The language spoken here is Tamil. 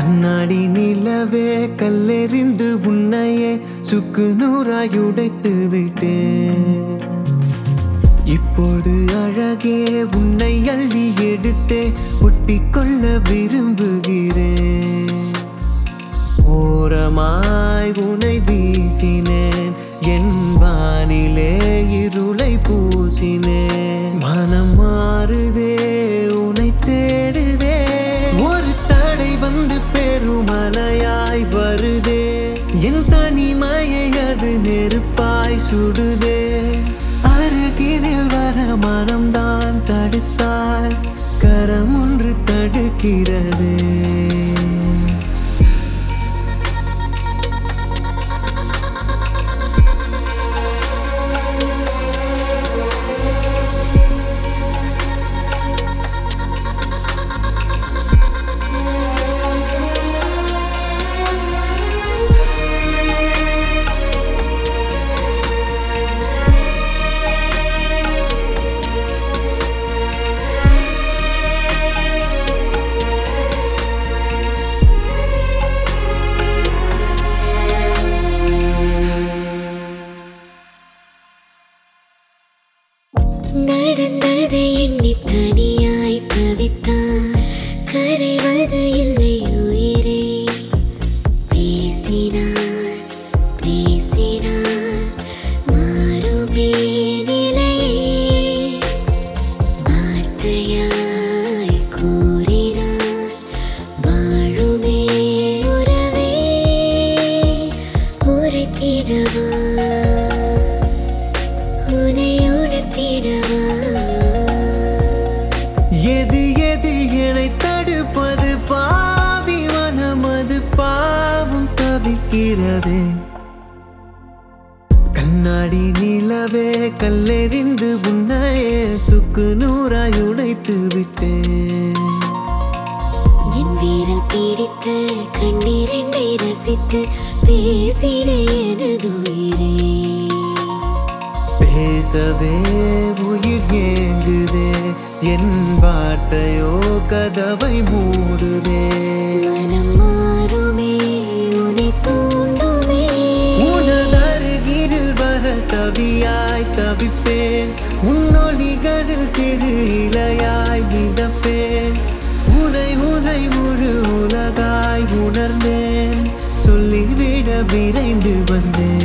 கண்ணாடி நிலவே கல்லெறிந்து உன்னையே சுக்கு நூறாய் உடைத்து விட்டேன் இப்போது அழகே உன்னை அள்ளி எடுத்தே ஒட்டிக்கொள்ள விரும்புகிறேன் ஓரமாய் உனை வீசினேன் என் வானிலே இருளை பூசினேன் மனம் மாறுதே உனை தேடுதே ஒரு தடை வந்து பெருமலையாய் வருதே என் தனிமையை அது நெருப்பாய் சுடுதே அருகினில் வர மனம்தான் தடுத்தால் கரம் ஒன்று தடுக்கிறதே நடந்ததை எண்ணி தனியாய் தவித்தான் கரைவது இல்லை உயிரே பேசினார் பேசினார் மாறுமே நிலையே வார்த்தையாய் கூறினார் வாழுமே உறவே உரைத்திடவா உனை உணர்த்திடவா எது எது என்னை தடுப்பது பாவி மனமது பாவம் தவிக்கிறதே கண்ணாடி நிலவே கல்லெறிந்து உன்னையே சுக்கு நூறாய் உடைத்து விட்டேன் என் வீரல் பிடித்து கண்ணீரெண்டை ரசித்து பேசிட எனது உயிரே பேசவே உயிர் ஏங்குதே என் வார்த்தையோ கதவை மூடுதே மனம் மாறுமே உன்னை தூண்டுமே உனதருகினில் வர தவியாய் தவிப்பேன் உன்னொலிகளில் சிறு இலையாய் மிதப்பேன் உனை உனை முழு உலகாய் உணர்ந்தேன் சொல்லிவிட விரைந்து வந்தேன்